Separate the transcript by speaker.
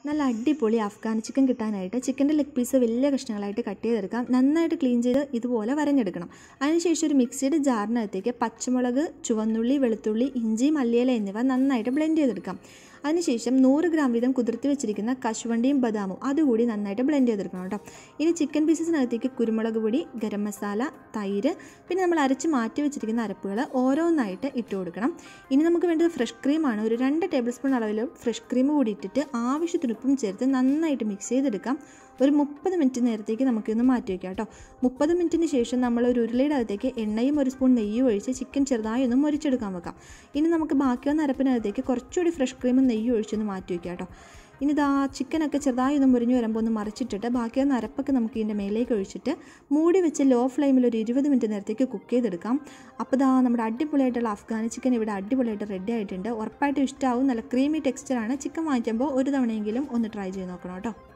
Speaker 1: നല്ല അടിപൊളി അഫ്ഗാൻ ചിക്കൻ കിട്ടാനായിട്ട് ചിക്കൻ്റെ ലെഗ് പീസ് വലിയ കഷ്ണങ്ങളായിട്ട് കട്ട് ചെയ്തെടുക്കാം നന്നായിട്ട് ക്ലീൻ ചെയ്ത് ഇതുപോലെ വരഞ്ഞെടുക്കണം അതിനുശേഷം ഒരു മിക്സിയുടെ ജാറിനകത്തേക്ക് പച്ചമുളക് ചുവന്നുള്ളി വെളുത്തുള്ളി ഇഞ്ചി മല്ലിയില എന്നിവ നന്നായിട്ട് ബ്ലെൻഡ് ചെയ്തെടുക്കാം അതിനുശേഷം നൂറ് ഗ്രാം വീതം കുതിർത്തി വെച്ചിരിക്കുന്ന കശുവണ്ടിയും ബദാമും അതുകൂടി നന്നായിട്ട് ബ്ലെൻഡ് ചെയ്തെടുക്കണം കേട്ടോ ഇനി ചിക്കൻ പീസസിനകത്തേക്ക് കുരുമുളക് പൊടി ഗരം മസാല തൈര് പിന്നെ നമ്മൾ അരച്ച് മാറ്റി വെച്ചിരിക്കുന്ന അരപ്പുകൾ ഓരോന്നായിട്ട് ഇട്ട് കൊടുക്കണം ഇനി നമുക്ക് വേണ്ടത് ഫ്രഷ് ക്രീമാണ് ഒരു രണ്ട് ടേബിൾ സ്പൂൺ അളവിൽ ഫ്രഷ് ക്രീം കൂടി ഇട്ടിട്ട് ആവശ്യത്തിന് ഉപ്പും ചേർത്ത് നന്നായിട്ട് മിക്സ് ചെയ്തെടുക്കാം ഒരു മുപ്പത് മിനിറ്റ് നേരത്തേക്ക് നമുക്കിന്ന് മാറ്റി വയ്ക്കാം കേട്ടോ മുപ്പത് മിനിറ്റിന് ശേഷം നമ്മൾ ഒരു ഉരുളിയുടെ അകത്തേക്ക് എണ്ണയും ഒരു സ്പൂൺ നെയ്യും ഒഴിച്ച് ചിക്കൻ ചെറുതായി ഒന്ന് മുരിച്ചെടുക്കാൻ വെക്കാം ഇനി നമുക്ക് ബാക്കി വന്ന അരപ്പിനകത്തേക്ക് കുറച്ചുകൂടി ഫ്രഷ് ക്രീമും നെയ്യും ഒഴിച്ചൊന്ന് മാറ്റി വയ്ക്കാം കേട്ടോ ഇനി ഇതാ ചിക്കനൊക്കെ ചെറുതായി ഒന്ന് മുരിഞ്ഞ് വരുമ്പോൾ ഒന്ന് മറിച്ചിട്ടിട്ട് ബാക്കി വന്ന അരപ്പൊക്കെ നമുക്ക് ഇതിൻ്റെ മേലേക്ക് ഒഴിച്ചിട്ട് മൂടി വെച്ച് ലോ ഫ്ലെയിമിൽ ഒരു ഇരുപത് മിനിറ്റ് നേരത്തേക്ക് കുക്ക് ചെയ്തെടുക്കാം അപ്പോൾ ദാ നമ്മുടെ അടിപൊളിയായിട്ടുള്ള അഫ്ഗാനി ചിക്കൻ ഇവിടെ അടിപൊളിയായിട്ട് റെഡി ആയിട്ടുണ്ട് ഉറപ്പായിട്ടും ഇഷ്ടമാവും നല്ല ക്രീമി ടെക്സ്ചറാണ് ചിക്കൻ വാങ്ങിക്കുമ്പോൾ ഒരു തവണയെങ്കിലും ഒന്ന് ട്രൈ ചെയ്ത് നോക്കണം കേട്ടോ